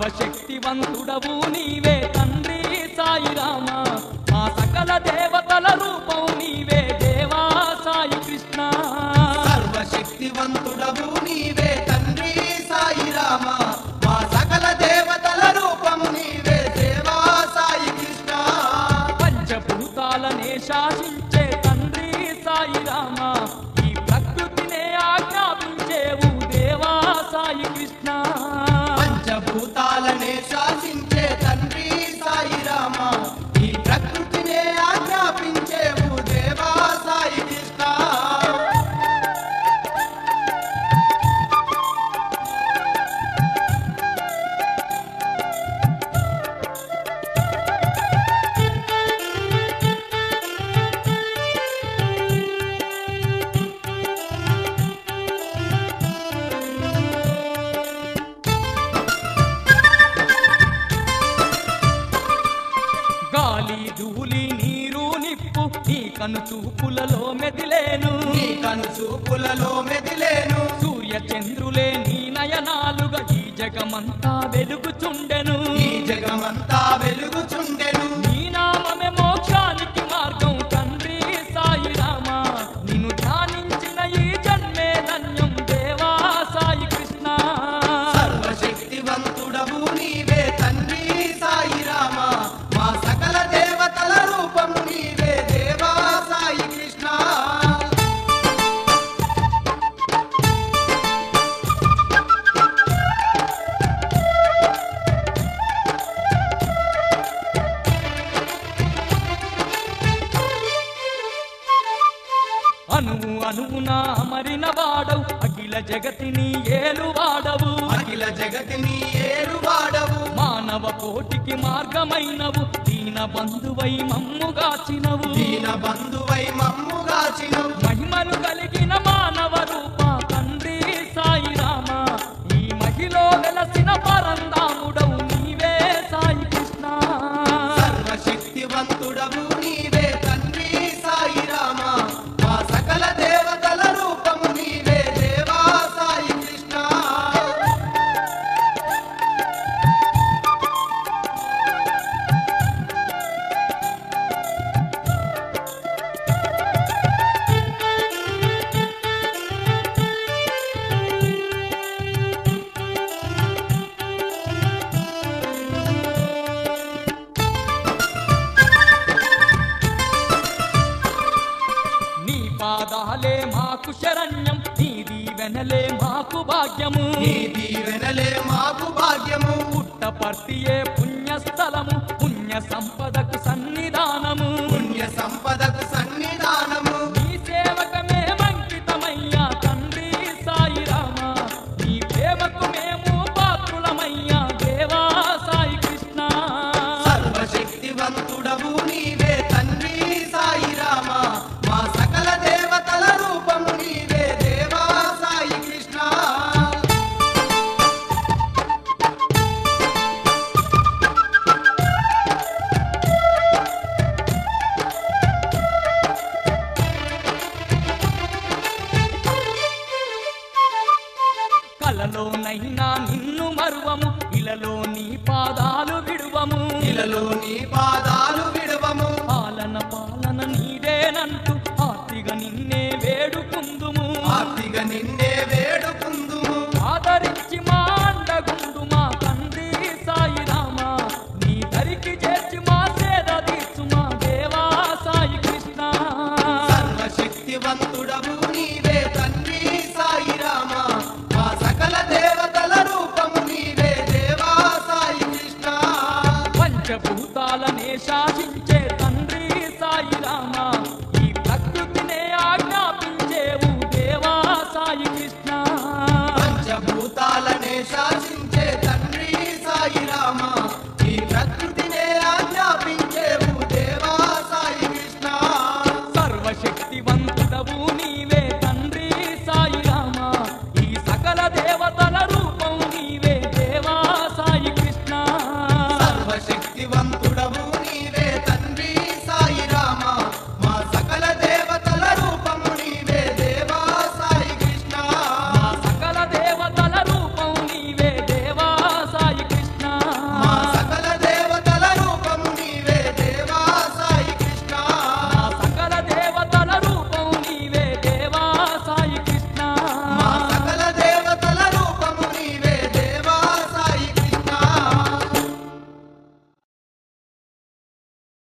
సర్వశక్తివంతుడవు నీవే తండ్రి సాయి రామ మా సకల దేవతల రూపం నీవే దేవా సాయి కృష్ణ సర్వశక్తివంతుడవు నీవే తండ్రి సాయి రామ మా సకల దేవతల రూపము నీవే దేవా సాయి కృష్ణ పంచభూతాలనే శాసించే తండ్రి సాయి రామ ఈ ప్రకృతినే ఆజ్ఞాపించేవు దేవా సాయి కృష్ణ పంచభూతాలనే శాసించే తండ్రి సాయి రామ ఈ ప్రకృతినే ఆజ్ఞాపించేవు దేవా సాయి కృష్ణ గాలి ధూళి నీరు నిప్పు నీ కను చూపులలో మెదిలేను నీ కను చూపులలో మెదిలేను సూర్య చంద్రులే నీ నయనాలుగా ఈ జగమంతా వెలుగుచుండెను ఈ జగమంతా వెలుగుచుండెను నీ నామమే మోక్షానికి మార్గం తండ్రి సాయి రామ నిన్ను ధ్యానించిన ఈ జన్మే ధన్యం దేవా సాయి కృష్ణ సర్వశక్తివంతుడవు నీవే తండ్రి సాయి రామ మా సకల దేవతల రూపము నీవే దేవా సాయి కృష్ణ అనువు అనువున అమరిన వాడవు అఖిల జగతిని ఏలు వాడవు అఖిల జగతిని ఏరువాడవు మానవ కోటికి మార్గమైనవు దీన బంధువై మమ్ముగాచినవు దీన బంధువై మమ్ముగాచినవు మహిమలు కలిగిన మానవ రూప తండ్రి సాయి రామ ఈ మహిలో వెలసిన పరందాముడవు నీవే సాయి కృష్ణ సర్వశక్తివంతుడవు నీవే తండ్రి సాయి రామ మా సకల దేవతల రూపము నీవే దేవా సాయి కృష్ణ నీ పాదాలే మాకు శరణ్యం నీ దీవెనలే మాకు భాగ్యము నీ దీవెనలే మాకు భాగ్యము పుట్టపర్తియే పుణ్యస్థలము పుణ్య సంపదకు సన్నిధానము పుణ్య సంపదకు సన్నిధానము నీ సేవకమే మంకితమయ్యా తండ్రి సాయి రామ నీ ప్రేమకు మేము పాత్రులమయ్యా దేవా సాయి కృష్ణ సర్వశక్తివంతుడవు నీవే తండ్రి సాయి రామ మా సకల దేవతల రూపము నీవే దేవా సాయి కృష్ణ కలలోనైనా నిన్ను మరువము ఇలలో నీ పాదాలు విడువము ఇలలో నీ పా